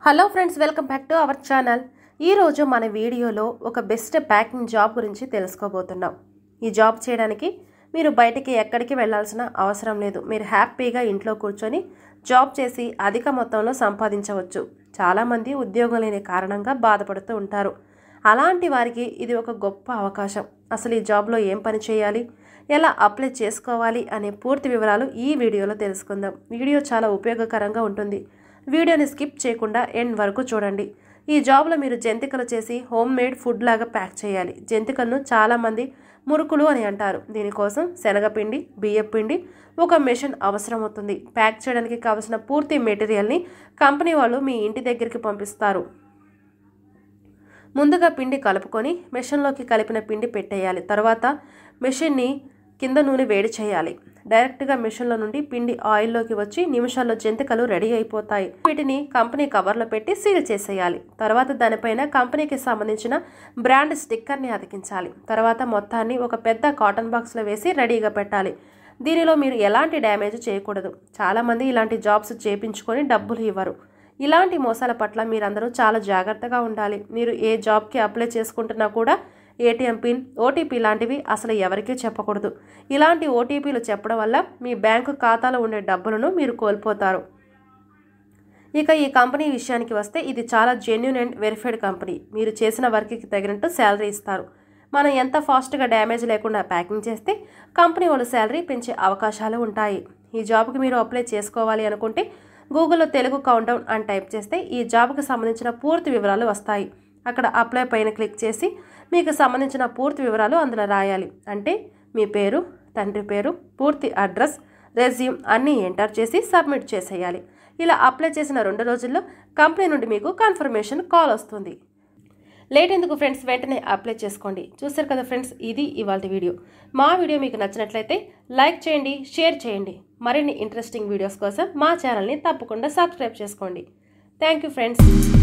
hello friends welcome back to our channel ఈరోజు మన వీడియోలో ఒక బెస్ట్ ప్యాకింగ్ జాబ్ గురించి తెలుసుకోబోతున్నాం ఈ జాబ్ చేయడానికి మీరు బయటికి ఎక్కడికి వెళ్ళాల్సిన అవసరం లేదు మీరు హ్యాపీగా ఇంట్లో కూర్చొని జాబ్ చేసి అధిక మొత్తంలో సంపాదించవచ్చు చాలామంది ఉద్యోగం లేని కారణంగా బాధపడుతూ ఉంటారు అలాంటి వారికి ఇది ఒక గొప్ప అవకాశం అసలు ఈ జాబ్లో ఏం పని చేయాలి ఎలా అప్లై చేసుకోవాలి అనే పూర్తి వివరాలు ఈ వీడియోలో తెలుసుకుందాం వీడియో చాలా ఉపయోగకరంగా ఉంటుంది వీడియోని స్కిప్ చేయకుండా ఎండ్ వరకు చూడండి ఈ జాబ్లో మీరు జంతికలు చేసి హోమ్ మేడ్ ఫుడ్ లాగా ప్యాక్ చేయాలి జంతికలను చాలామంది మురుకులు అని అంటారు దీనికోసం శనగపిండి బియ్యపిండి ఒక మెషిన్ అవసరం అవుతుంది ప్యాక్ చేయడానికి కావలసిన పూర్తి మెటీరియల్ని కంపెనీ వాళ్ళు మీ ఇంటి దగ్గరికి పంపిస్తారు ముందుగా పిండి కలుపుకొని మెషిన్లోకి కలిపిన పిండి పెట్టేయాలి తర్వాత మెషిన్ని కింద నూనె వేడి చేయాలి డైరెక్ట్గా మెషిన్లో నుండి పిండి ఆయిల్లోకి వచ్చి నిమిషాల్లో జంతికలు రెడీ అయిపోతాయి వీటిని కంపెనీ కవర్లో పెట్టి సీల్ చేసేయాలి తర్వాత దానిపైన కంపెనీకి సంబంధించిన బ్రాండ్ స్టిక్కర్ని అతికించాలి తర్వాత మొత్తాన్ని ఒక పెద్ద కాటన్ బాక్స్లో వేసి రెడీగా పెట్టాలి దీనిలో మీరు ఎలాంటి డ్యామేజ్ చేయకూడదు చాలామంది ఇలాంటి జాబ్స్ చేపించుకొని డబ్బులు ఇవ్వరు ఇలాంటి మోసాల పట్ల మీరందరూ చాలా జాగ్రత్తగా ఉండాలి మీరు ఏ జాబ్కి అప్లై చేసుకుంటున్నా కూడా ఏటీఎం పిన్ ఓటీపీ లాంటివి అసలు ఎవరికీ చెప్పకూడదు ఇలాంటి ఓటీపీలు చెప్పడం వల్ల మీ బ్యాంకు ఖాతాలో ఉండే డబ్బులను మీరు కోల్పోతారు ఇక ఈ కంపెనీ విషయానికి వస్తే ఇది చాలా జెన్యున్ అండ్ వెరిఫైడ్ కంపెనీ మీరు చేసిన వర్క్కి తగినట్టు శాలరీ ఇస్తారు మనం ఎంత ఫాస్ట్గా డ్యామేజ్ లేకుండా ప్యాకింగ్ చేస్తే కంపెనీ వాళ్ళు శాలరీ పెంచే అవకాశాలు ఉంటాయి ఈ జాబ్కి మీరు అప్లై చేసుకోవాలి అనుకుంటే గూగుల్లో తెలుగు కౌంటౌన్ అని టైప్ చేస్తే ఈ జాబ్కి సంబంధించిన పూర్తి వివరాలు వస్తాయి అక్కడ అప్లై పైన క్లిక్ చేసి మీకు సంబంధించిన పూర్తి వివరాలు అందులో రాయాలి అంటే మీ పేరు తండ్రి పేరు పూర్తి అడ్రస్ రెజ్యూమ్ అన్నీ ఎంటర్ చేసి సబ్మిట్ చేసేయాలి ఇలా అప్లై చేసిన రెండు రోజుల్లో కంపెనీ నుండి మీకు కన్ఫర్మేషన్ కాల్ వస్తుంది లేట్ ఎందుకు ఫ్రెండ్స్ వెంటనే అప్లై చేసుకోండి చూసారు కదా ఫ్రెండ్స్ ఇది ఇవాళ వీడియో మా వీడియో మీకు నచ్చినట్లయితే లైక్ చేయండి షేర్ చేయండి మరిన్ని ఇంట్రెస్టింగ్ వీడియోస్ కోసం మా ఛానల్ని తప్పకుండా సబ్స్క్రైబ్ చేసుకోండి థ్యాంక్ యూ ఫ్రెండ్స్